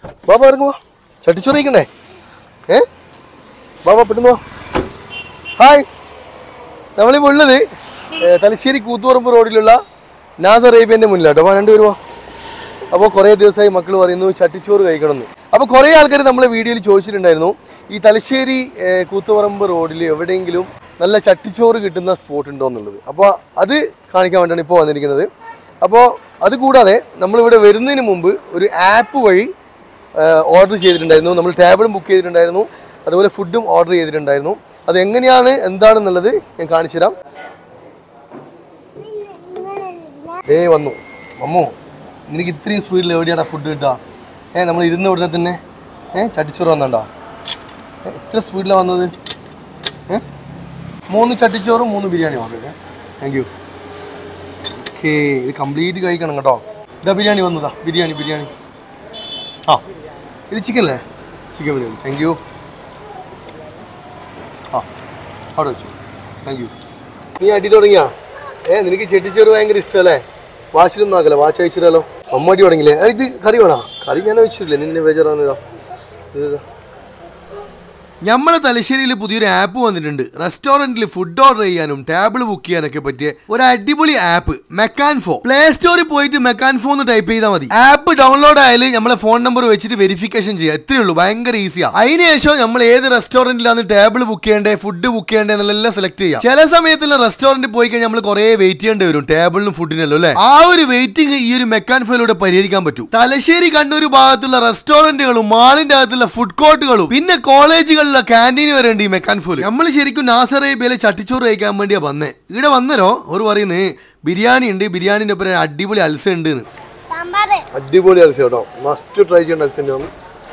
ബാബ ഇറങ്ങുവാ ചട്ടിച്ചോറ് കഴിക്കണ്ടേ ഏ ബാബ പെട്ടെന്ന് വാ ഹായ് നമ്മളിപ്പോൾ ഉള്ളത് ഏ, തലശ്ശേരി കൂത്തുപറമ്പ് റോഡിലുള്ള നാസർ അറേബ്യൻ്റെ മുന്നിലാട്ടോ അപ്പോൾ രണ്ടുപേരും വാ അപ്പോൾ കുറേ ദിവസമായി മക്കൾ പറയുന്നു ചട്ടിച്ചോറ് കഴിക്കണമെന്ന് അപ്പോൾ കുറേ ആൾക്കാർ നമ്മളെ വീഡിയോയിൽ ചോദിച്ചിട്ടുണ്ടായിരുന്നു ഈ തലശ്ശേരി ഏ, കൂത്തുപറമ്പ് റോഡിൽ എവിടെയെങ്കിലും നല്ല ചട്ടിച്ചോറ് കിട്ടുന്ന സ്പോട്ട് ഉണ്ടോ എന്നുള്ളത് അപ്പോൾ അത് കാണിക്കാൻ വേണ്ടിയാണ് ഇപ്പോൾ വന്നിരിക്കുന്നത് അപ്പോൾ അത് കൂടാതെ നമ്മളിവിടെ വരുന്നതിന് മുമ്പ് ഒരു ആപ്പ് വഴി ഓർഡർ ചെയ്തിട്ടുണ്ടായിരുന്നു നമ്മൾ ടേബിളും ബുക്ക് ചെയ്തിട്ടുണ്ടായിരുന്നു അതുപോലെ ഫുഡും ഓർഡർ ചെയ്തിട്ടുണ്ടായിരുന്നു അത് എങ്ങനെയാണ് എന്താണെന്നുള്ളത് ഞാൻ കാണിച്ചു തരാം ദേ വന്നു അമ്മോ നിനക്ക് ഇത്രയും സ്പീഡിൽ എവിടെയാടാ ഫുഡ് കിട്ടുക ഏ നമ്മൾ ഇരുന്ന ഉടനെ തന്നെ ഏ ചട്ടിച്ചോറ് വന്നണ്ടോ ഏ, ഇത്ര സ്പീഡിലാണ് വന്നത് ഏ മൂന്ന് ചട്ടിച്ചോറും മൂന്ന് ബിരിയാണി ഓർഡർ ചെയ്തേ താങ്ക് യു ഓക്കേ ഇത് കംപ്ലീറ്റ് കഴിക്കണം കേട്ടോ ഇതാ ബിരിയാണി വന്നതാ ബിരിയാണി ബിരിയാണി ആ ഇത് ചിക്കൻ അല്ലേ ചിക്കൻ ബിരിയാണി താങ്ക് യു ആ അവിടെ വെച്ചു താങ്ക് യു നീ അടി തുടങ്ങിയാ ഏ നിനക്ക് ചെട്ടിച്ചോറ് ഭയങ്കര ഇഷ്ടമല്ലേ വാശിലൊന്നും ആക്കല്ലേ വാച്ച് അയച്ചില്ലല്ലോ അമ്മടി തുടങ്ങിയില്ലേ ആ, ഇത് കറി വേണോ കറി ഞാൻ വെച്ചിട്ടില്ലേ നിന്നെ ബേജാറാന്നതാ ഇതാ നമ്മളെ തലശ്ശേരിയിൽ പുതിയൊരു ആപ്പ് വന്നിട്ടുണ്ട് റെസ്റ്റോറന്റിൽ ഫുഡ് ഓർഡർ ചെയ്യാനും ടേബിൾ ബുക്ക് ചെയ്യാനൊക്കെ പറ്റിയ ഒരു അടിപൊളി ആപ്പ് മെക്കാൻഫോ പ്ലേ സ്റ്റോറിൽ പോയിട്ട് മെക്കാൻഫോ എന്ന് ടൈപ്പ് ചെയ്താൽ മതി ആപ്പ് ഡൗൺലോഡ് ആയാലും നമ്മളെ ഫോൺ നമ്പർ വെച്ചിട്ട് വെരിഫിക്കേഷൻ ചെയ്യാം ഇത്രയേ ഉള്ളൂ ഭയങ്കര ഈസിയാ അതിനുശേഷം നമ്മൾ ഏത് റെസ്റ്റോറന്റിലാണ് ടേബിൾ ബുക്ക് ചെയ്യേണ്ടേ ഫുഡ് ബുക്ക് ചെയ്യേണ്ടേ എന്നെല്ലാം സെലക്ട് ചെയ്യാം ചില സമയത്തുള്ള റെസ്റ്റോറന്റിൽ പോയി കഴിഞ്ഞാൽ നമ്മൾ കുറേ വെയിറ്റ് ചെയ്യേണ്ടി വരും ടേബിളിനും ഫുഡിനല്ലോ അല്ലേ ആ ഒരു വെയിറ്റിംഗ് ഈ ഒരു മെക്കാൻഫോയിലൂടെ പരിഹരിക്കാൻ പറ്റും തലശ്ശേരി കണ്ണൂർ ഭാഗത്തുള്ള റെസ്റ്റോറന്റുകളും മാളിന്റെ അകത്തുള്ള ഫുഡ് കോർട്ടുകളും പിന്നെ കോളേജുകളിലെ ക്യാൻറ്റീൻ വരെ ഉണ്ട് ഈ മെക്കാൻഫോയിൽ നമ്മൾ ശരിക്കും നാസർ അറേബ്യയിലെ ചട്ടിച്ചോറ് കഴിക്കാൻ വേണ്ടിയാ വന്നേ ഇവിടെ വന്നരോ ഒരു പറയുന്നത് ബിരിയാണി ഉണ്ട് ബിരിയാണിന്റെ ഒപ്പം അടിപൊളി അൽസ ഉണ്ട് എന്ന് സാമ്പാറ് അടിപൊളി അൽഫ കേട്ടോ മസ്റ്റ് ട്രൈ ചെയ്യേണ്ട അൽഫ തന്നെയാണ്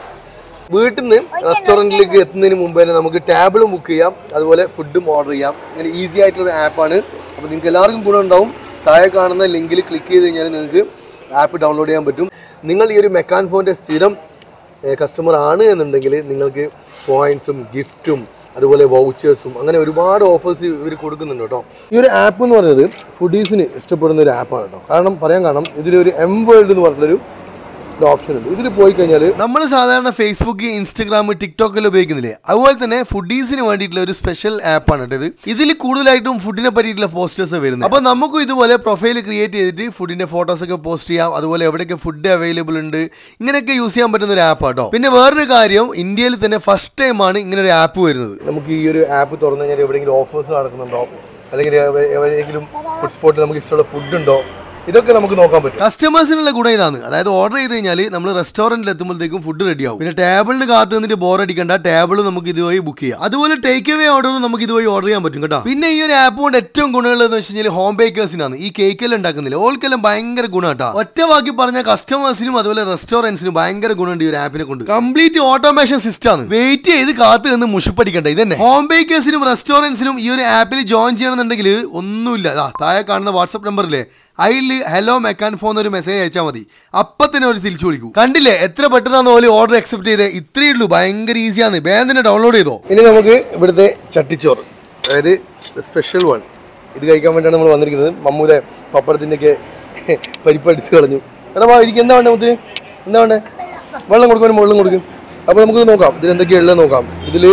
വീട്ടിൽ നിന്ന് റെസ്റ്റോറൻറ്റിലേക്ക് എത്തുന്നതിന് മുമ്പ് തന്നെ നമുക്ക് ടേബിളും ബുക്ക് ചെയ്യാം അതുപോലെ ഫുഡും ഓർഡർ ചെയ്യാം ഇങ്ങനെ ഈസി ആയിട്ടുള്ള ഒരു ആപ്പാണ് അപ്പോൾ നിങ്ങൾക്ക് എല്ലാവർക്കും ഗുണം ഉണ്ടാവും താഴെ കാണുന്ന ലിങ്കിൽ ക്ലിക്ക് ചെയ്ത് കഴിഞ്ഞാൽ നിങ്ങൾക്ക് ആപ്പ് ഡൗൺലോഡ് ചെയ്യാൻ പറ്റും നിങ്ങൾ ഈ ഒരു മെക്കാൻ ഫോണിൻ്റെ സ്ഥിരം കസ്റ്റമർ ആണ് എന്നുണ്ടെങ്കിൽ നിങ്ങൾക്ക് പോയിന്റ്സും ഗിഫ്റ്റും അതുപോലെ വൗച്ചേഴ്സും അങ്ങനെ ഒരുപാട് ഓഫേഴ്സ് ഇവർ കൊടുക്കുന്നുണ്ട് കേട്ടോ ഈ ഒരു ആപ്പ് എന്ന് പറയുന്നത് ഫുഡീസിന് ഇഷ്ടപ്പെടുന്ന ഒരു ആപ്പാണ് കേട്ടോ കാരണം പറയാൻ കാരണം ഇതിലൊരു എം വേൾഡ് എന്ന് പറഞ്ഞിട്ടൊരു ഒരു ഓപ്ഷൻ ഉണ്ട് ഇതിൽ പോയി കഴിഞ്ഞാൽ നമ്മൾ സാധാരണ ഫേസ്ബുക്ക് ഇൻസ്റ്റഗ്രാം ടിക്ടോക്കിൽ ഉപയോഗിക്കുന്നില്ലേ അതുപോലെ തന്നെ ഫുഡീസിന് വേണ്ടിയിട്ടുള്ള ഒരു സ്പെഷ്യൽ ആപ്പാണ് കേട്ടത് ഇതിൽ കൂടുതലായിട്ടും ഫുഡിനെ പറ്റിയിട്ടുള്ള പോസ്റ്റേഴ്സ് വരുന്നത് അപ്പൊ നമുക്കും ഇതുപോലെ പ്രൊഫൈൽ ക്രിയേറ്റ് ചെയ്തിട്ട് ഫുഡിന്റെ ഫോട്ടോസ് ഒക്കെ പോസ്റ്റ് ചെയ്യാം അതുപോലെ എവിടെയൊക്കെ ഫുഡ് അവൈലബിൾ ഉണ്ട് ഇങ്ങനെയൊക്കെ യൂസ് ചെയ്യാൻ പറ്റുന്ന ഒരു ആപ്പ് കേട്ടോ പിന്നെ വേറൊരു കാര്യം ഇന്ത്യയിൽ തന്നെ ഫസ്റ്റ് ടൈമാണ് ഇങ്ങനെ ഒരു ആപ്പ് വരുന്നത് നമുക്ക് ഈ ഒരു ആപ്പ് തുറന്നു കഴിഞ്ഞാൽ എവിടെയെങ്കിലും ഓഫേഴ്സ് നടക്കുന്നുണ്ടോ അല്ലെങ്കിൽ എവ- എവിടെയെങ്കിലും ഫുഡ് സ്പോട്ടിൽ നമുക്ക് ഇഷ്ടമുള്ള ഫുഡ് ഉണ്ടോ ഇതൊക്കെ നമുക്ക് നോക്കാൻ പറ്റും കസ്റ്റമേഴ്സിനുള്ള ഗുണം ഇതാണ് അതായത് ഓർഡർ ചെയ്ത് കഴിഞ്ഞാൽ നമ്മൾ റെസ്റ്റോറന്റിൽ എത്തുമ്പോഴത്തേക്കും ഫുഡ് റെഡി ആവും പിന്നെ ടേബിളിന് കാത്ത് നിന്നിട്ട് ബോർ അടിക്കേണ്ട ടേബിൾ നമുക്ക് ഇതുവഴി ബുക്ക് ചെയ്യാം അതുപോലെ ടേക്ക് അവേ ഓർഡർ നമുക്ക് ഇതുവഴി ഓർഡർ ചെയ്യാൻ പറ്റും കേട്ടോ പിന്നെ ഈ ഒരു ആപ്പ് കൊണ്ട് ഏറ്റവും ഗുണമുള്ളതെന്ന് വെച്ച് കഴിഞ്ഞാൽ ഹോം ബേക്കേഴ്സിനാണ് ഈ കേക്കെല്ലാം ഉണ്ടാക്കുന്നില്ല ഓൾക്കെല്ലാം ഭയങ്കര ഗുണം കേട്ടോ ഒറ്റ വാക്കി പറഞ്ഞ കസ്റ്റമേഴ്സിനും അതുപോലെ റെസ്റ്റോറൻസിനും ഭയങ്കര ഗുണമുണ്ട് ഈ ഒരു ആപ്പിനെ കൊണ്ട് കംപ്ലീറ്റ് ഓട്ടോമേഷൻ സിസ്റ്റം ആണ് വെയിറ്റ് ചെയ്ത് കാത്ത് നിന്ന് മുഷിപ്പടിക്കണ്ട ഇതന്നെ ഹോം ബേക്കേഴ്സിനും റെസ്റ്റോറൻസിനും ഈ ഒരു ആപ്പിൽ ജോയിൻ ചെയ്യണമെന്നുണ്ടെങ്കിൽ ഒന്നുമില്ല ദാ താഴെ കാണുന്ന വാട്സപ്പ് നമ്പറിലെ അതിൽ ഹലോ മെക്കാൻ ഫോൺ ഒരു മെസ്സേജ് അയച്ചാൽ മതി അപ്പൊ തന്നെ അവർ തിരിച്ചു വിളിക്കും കണ്ടില്ലേ എത്ര പെട്ടെന്നാണ് ഓല് ഓർഡർ അക്സെപ്റ്റ് ചെയ്തേ ഇത്രയേ ഉള്ളൂ ഭയങ്കര ഈസിയാണ് വേഗം തന്നെ ഡൗൺലോഡ് ചെയ്തോ ഇനി നമുക്ക് ഇവിടുത്തെ ചട്ടിച്ചോറ് അതായത് സ്പെഷ്യൽ വൺ ഇത് കഴിക്കാൻ വേണ്ടിയാണ് നമ്മൾ വന്നിരിക്കുന്നത് മമ്മൂതെ പപ്പടത്തിൻ്റെ ഒക്കെ പരിപ്പ് എടുത്ത് കളഞ്ഞു എടാ വാ എനിക്ക് എന്താ വേണ്ടേ മുത്തിന് എന്താ വേണ്ടേ വെള്ളം കൊടുക്കുവാനും വെള്ളം കൊടുക്കും അപ്പോൾ നമുക്ക് നോക്കാം ഇതിൽ എന്തൊക്കെയാണ് ഉള്ളത് നോക്കാം ഇതിൽ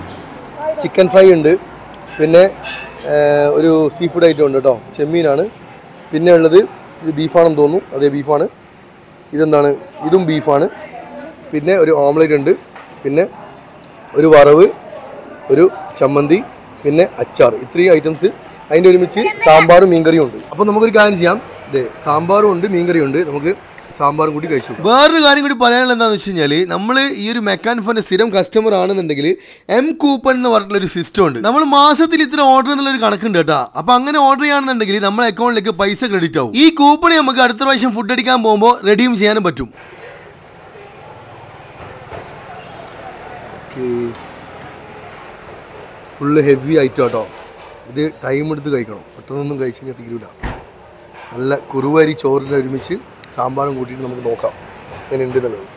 ചിക്കൻ ഫ്രൈ ഉണ്ട് പിന്നെ ആ, ഒരു സീ ഫുഡ് ഐറ്റം ഉണ്ട് കേട്ടോ ചെമ്മീനാണ് പിന്നെ ഉള്ളത് ഇത് ബീഫാണെന്ന് തോന്നുന്നു അതെ ബീഫാണ് ഇതെന്താണ് ഇതും ബീഫാണ് പിന്നെ ഒരു ഓംലേറ്റ് ഉണ്ട് പിന്നെ ഒരു വറവ് ഒരു ചമ്മന്തി പിന്നെ അച്ചാർ ഇത്രയും ഐറ്റംസ് അതിൻ്റെ ഒരുമിച്ച് സാമ്പാറും മീൻകറിയും ഉണ്ട് അപ്പോൾ നമുക്കൊരു കാര്യം ചെയ്യാം ഇതേ സാമ്പാറും ഉണ്ട് മീൻകറിയും ഉണ്ട് നമുക്ക് സാമ്പാറും കൂടി കഴിച്ചു നോക്കാം. വേറൊരു കാര്യം കൂടി പറയാനുള്ളത് എന്താണെന്ന് വെച്ച് കഴിഞ്ഞാൽ നമ്മൾ ഈ ഒരു മെക്കാൻ ഫോണിന്റെ സ്ഥിരം കസ്റ്റമർ ആണെന്നുണ്ടെങ്കിൽ എം കൂപ്പൺ എന്ന് പറഞ്ഞിട്ടുള്ള ഒരു സിസ്റ്റം ഉണ്ട് നമ്മൾ മാസത്തിൽ ഇത്ര ഓർഡർ എന്നുള്ള ഒരു കണക്കുണ്ട് കേട്ടോ അപ്പൊ അങ്ങനെ ഓർഡർ ചെയ്യുകയാണെന്നുണ്ടെങ്കിൽ നമ്മുടെ അക്കൗണ്ടിലേക്ക് പൈസ ക്രെഡിറ്റ് ആവും ഈ കൂപ്പൺ നമുക്ക് അടുത്ത പ്രാവശ്യം ഫുഡ് അടിക്കാൻ പോകുമ്പോൾ റെഡീം ചെയ്യാനും പറ്റും ഫുള്ള് ഹെവി ഐറ്റം കേട്ടോ ഇത് ടൈം എടുത്ത് കഴിക്കണം പെട്ടെന്നൊന്നും കഴിച്ച് കഴിഞ്ഞാൽ തീരൂല നല്ല കുറുവരി ചോറിൻ്റെ ഒരുമിച്ച് സാമ്പാറും കൂട്ടിയിട്ട് നമുക്ക് നോക്കാം അങ്ങനെ ഉണ്ട് എന്നുള്ളത്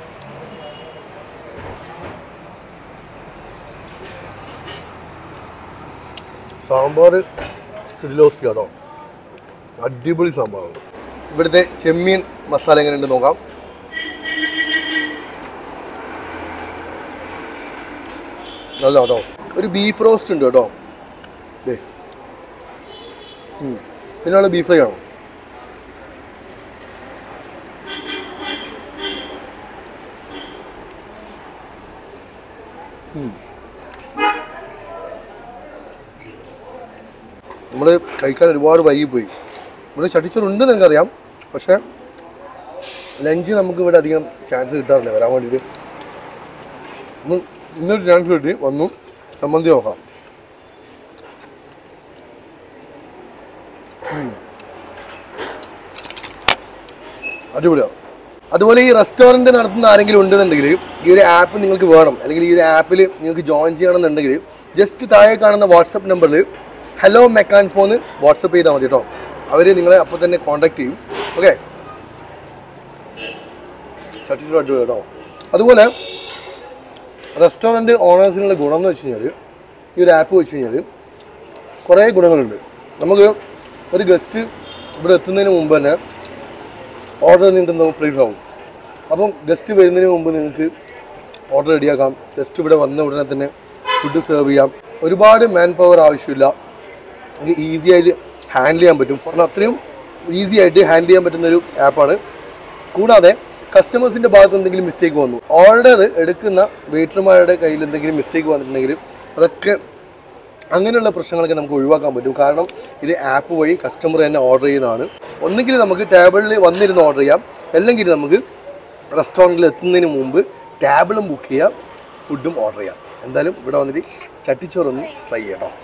സാമ്പാർ കിഡിലോസ്കി കേട്ടോ അടിപൊളി സാമ്പാറാണ് ഇവിടുത്തെ ചെമ്മീൻ മസാല എങ്ങനെയുണ്ട് നോക്കാം നല്ല കേട്ടോ ഒരു ബീഫ് റോസ്റ്റ് ഉണ്ട് കേട്ടോ ദേ. ഉം. പിന്നെ ഉള്ള ബീഫ് ഫ്രൈ ആണോ നമ്മൾ കഴിക്കാൻ ഒരുപാട് വൈകിപ്പോയി ഇവിടെ ചട്ടിച്ചോറുണ്ടെന്ന് എനിക്കറിയാം പക്ഷേ ലഞ്ച് നമുക്ക് ഇവിടെ അധികം ചാൻസ് കിട്ടാറില്ല വരാൻ വേണ്ടിയിട്ട് ഒന്ന് ഇന്നൊരു ചാൻസ് കിട്ടി വന്നു സംബന്ധി നോക്കാം ഉം. അടിപൊളിയാണ് അതുപോലെ ഈ റെസ്റ്റോറൻറ്റ് നടത്തുന്ന ആരെങ്കിലും ഉണ്ടെന്നുണ്ടെങ്കിൽ ഈ ഒരു ആപ്പ് നിങ്ങൾക്ക് വേണം അല്ലെങ്കിൽ ഈ ഒരു ആപ്പിൽ നിങ്ങൾക്ക് ജോയിൻ ചെയ്യണമെന്നുണ്ടെങ്കിൽ ജസ്റ്റ് താഴെ കാണുന്ന വാട്സപ്പ് നമ്പറിൽ ഹലോ മെക്കാൻ ഫോന്ന് വാട്സപ്പ് ചെയ്താൽ മതി കേട്ടോ അവർ നിങ്ങളെ അപ്പോൾ തന്നെ കോൺടാക്ട് ചെയ്യും ഓക്കെ ചട്ടിച്ചോറ് അടിപൊളി കേട്ടോ അതുപോലെ റെസ്റ്റോറൻറ്റ് ഓണേഴ്സിനുള്ള ഗുണം എന്ന് വെച്ച് കഴിഞ്ഞാൽ ഈ ഒരു ആപ്പ് വെച്ച് കഴിഞ്ഞാൽ കുറേ ഗുണങ്ങളുണ്ട് നമുക്ക് ഒരു ഗസ്റ്റ് ഇവിടെ എത്തുന്നതിന് മുമ്പ് തന്നെ ഓർഡർ നിങ്ങൾക്ക് പ്ലേസ് ആവും അപ്പം ഗസ്റ്റ് വരുന്നതിന് മുമ്പ് നിങ്ങൾക്ക് ഓർഡർ റെഡിയാക്കാം ഗസ്റ്റ് ഇവിടെ വന്ന ഉടനെ തന്നെ ഫുഡ് സെർവ് ചെയ്യാം ഒരുപാട് മാൻ പവർ ആവശ്യമില്ല നിങ്ങൾക്ക് ഈസി ആയിട്ട് ഹാൻഡിൽ ചെയ്യാൻ പറ്റും കാരണം അത്രയും ഈസി ആയിട്ട് ഹാൻഡിൽ ചെയ്യാൻ പറ്റുന്ന ഒരു ആപ്പാണ് കൂടാതെ കസ്റ്റമേഴ്സിൻ്റെ ഭാഗത്ത് എന്തെങ്കിലും മിസ്റ്റേക്ക് വന്നു ഓർഡർ എടുക്കുന്ന വെയിറ്റർമാരുടെ കയ്യിൽ എന്തെങ്കിലും മിസ്റ്റേക്ക് വന്നിട്ടുണ്ടെങ്കിൽ അതൊക്കെ അങ്ങനെയുള്ള പ്രശ്നങ്ങളൊക്കെ നമുക്ക് ഒഴിവാക്കാൻ പറ്റും കാരണം ഇത് ആപ്പ് വഴി കസ്റ്റമർ തന്നെ ഓർഡർ ചെയ്യുന്നതാണ് ഒന്നുകിൽ നമുക്ക് ടേബിളിൽ വന്നിരുന്ന് ഓർഡർ ചെയ്യാം അല്ലെങ്കിൽ നമുക്ക് റെസ്റ്റോറൻറ്റിൽ എത്തുന്നതിന് മുമ്പ് ടേബിളും ബുക്ക് ചെയ്യാം ഫുഡും ഓർഡർ ചെയ്യാം എന്തായാലും ഇവിടെ വന്നിട്ട് ചട്ടിച്ചോറൊന്ന് ട്രൈ ചെയ്യാം കേട്ടോ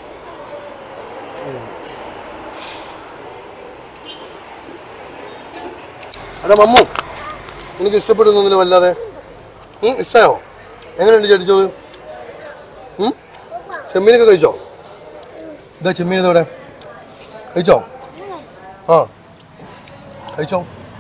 അതെ മമ്മു നിനക്ക് ഇഷ്ടപ്പെടുന്നൊന്നില്ല വല്ലാതെ ഉം, ഇഷ്ടമായോ എങ്ങനെയുണ്ട് ചട്ടിച്ചോറ് ഉം? ചെമ്മീനൊക്കെ കഴിച്ചോ ഇതാ ചെമ്മീൻ ഇതവിടെ കഴിച്ചോ ആ കഴിച്ചോ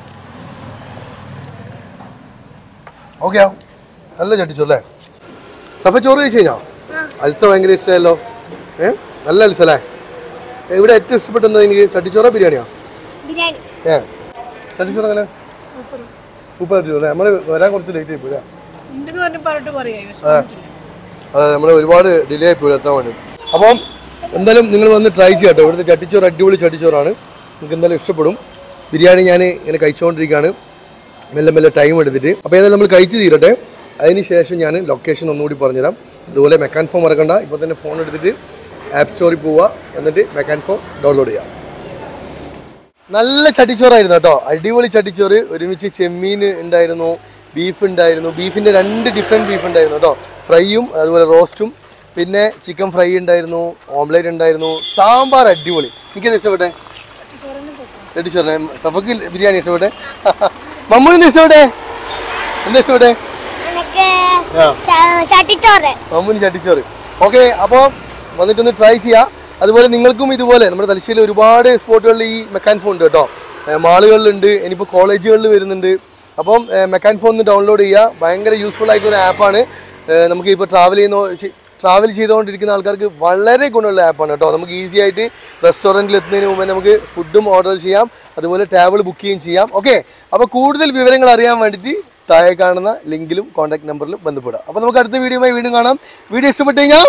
ഓക്കെയാ നല്ല ചട്ടിച്ചോറല്ലേ സഫ ചോറ് കഴിച്ചു കഴിഞ്ഞോ അൽസ ഭയങ്കര ഇഷ്ടമല്ലോ ഏ നല്ല അൽസ അല്ലേ ഏ, ഇവിടെ ഏറ്റവും ഇഷ്ടപ്പെട്ടത് എനിക്ക് ചട്ടിച്ചോറ ബിരിയാണിയാ ബിരിയാണി ഏ ചട്ടിച്ചോറ് അങ്ങനെ സൂപ്പർ സൂപ്പർ ആയിട്ട് നമ്മൾ വരാൻ കുറച്ച് ലേറ്റ് ആയി പോരാ ഉണ്ടെന്ന് പറഞ്ഞ് പറഞ്ഞിട്ട് പറയാം അതെ നമ്മൾ ഒരുപാട് ഡിലേ ആയി പോയി എത്താൻ വേണ്ടി അപ്പം എന്തായാലും നിങ്ങൾ വന്ന് ട്രൈ ചെയ്യാട്ടോ ഇവിടുത്തെ ചട്ടിച്ചോറ് അടിപൊളി ചട്ടിച്ചോറാണ് നിങ്ങൾക്ക് എന്തായാലും ഇഷ്ടപ്പെടും ബിരിയാണി ഞാൻ ഇങ്ങനെ കഴിച്ചുകൊണ്ടിരിക്കുകയാണ് മെല്ലെ മെല്ലെ ടൈം എടുത്തിട്ട് അപ്പോൾ ഏതായാലും നമ്മൾ കഴിച്ച് തീരട്ടെ അതിന് ശേഷം ഞാൻ ലൊക്കേഷൻ ഒന്നുകൂടി പറഞ്ഞുതരാം അതുപോലെ മെക്കാൻ ഫോം മറക്കണ്ട ഇപ്പോൾ തന്നെ ഫോൺ എടുത്തിട്ട് ആപ്പ് സ്റ്റോറിൽ പോവുക എന്നിട്ട് മെക്കാൻ ഫോം ഡൗൺലോഡ് ചെയ്യാം നല്ല ചട്ടിച്ചോറായിരുന്നു കേട്ടോ അടിപൊളി ചട്ടിച്ചോറ് ഒരുമിച്ച് ചെമ്മീൻ ഉണ്ടായിരുന്നു ബീഫ് ഉണ്ടായിരുന്നു ബീഫിൻ്റെ രണ്ട് ഡിഫറെൻറ്റ് ബീഫ് ഉണ്ടായിരുന്നു കേട്ടോ ഫ്രൈയും അതുപോലെ റോസ്റ്റും പിന്നെ ചിക്കൻ ഫ്രൈ ഉണ്ടായിരുന്നു ഓംലേറ്റ് ഉണ്ടായിരുന്നു സാമ്പാർ അടിപൊളി എനിക്കത് ഇഷ്ടപ്പെട്ടെ ചട്ടിച്ചോറിനെ സഫക്ക് ബിരിയാണി ഇഷ്ടപ്പെട്ടെ മമ്മൂന്ന് ഇഷ്ടപ്പെട്ടെ എന്താ ഇഷ്ടപ്പെട്ടെ എനിക്ക് ആ ച- ചട്ടിച്ചോറ് മമ്മൂന് ചട്ടിച്ചോറ് ഓക്കെ അപ്പോൾ വന്നിട്ടൊന്ന് ട്രൈ ചെയ്യാം അതുപോലെ നിങ്ങൾക്കും ഇതുപോലെ നമ്മുടെ തലശ്ശേരിയിൽ ഒരുപാട് സ്പോട്ടുകളിൽ ഈ മെക്കാൻ ഫോൺ ഉണ്ട് കേട്ടോ ഏഹ് മാളുകളിലുണ്ട് ഇനിയിപ്പോൾ കോളേജുകളിൽ വരുന്നുണ്ട് അപ്പം ഏഹ് മെക്കാൻ ഫോൺ ഒന്ന് ഡൗൺലോഡ് ചെയ്യുക ഭയങ്കര യൂസ്ഫുൾ ആയിട്ടുള്ള ആപ്പാണ് നമുക്ക് ഇപ്പോൾ ട്രാവൽ ചെയ്യുന്ന ട്രാവൽ ചെയ്തുകൊണ്ടിരിക്കുന്ന ആൾക്കാർക്ക് വളരെ ഗുണമുള്ള ആപ്പാണ് കേട്ടോ നമുക്ക് ഈസി ആയിട്ട് റെസ്റ്റോറൻറ്റിൽ എത്തുന്നതിന് മുമ്പ് നമുക്ക് ഫുഡും ഓർഡർ ചെയ്യാം അതുപോലെ ടേബിൾ ബുക്ക് ചെയ്യുകയും ചെയ്യാം ഓക്കെ അപ്പോൾ കൂടുതൽ വിവരങ്ങൾ അറിയാൻ വേണ്ടിയിട്ട് താഴെ കാണുന്ന ലിങ്കിലും കോൺടാക്ട് നമ്പറിലും ബന്ധപ്പെടുക അപ്പോൾ നമുക്ക് അടുത്ത വീഡിയോയുമായി വീണ്ടും കാണാം വീഡിയോ ഇഷ്ടപ്പെട്ടു കഴിഞ്ഞാൽ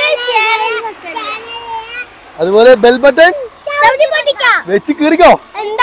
അതുപോലെ ബെൽ ബട്ടൺ ചവിട്ടി പൊട്ടിക്കാം വെച്ച് കീറിക്കോ എന്ത്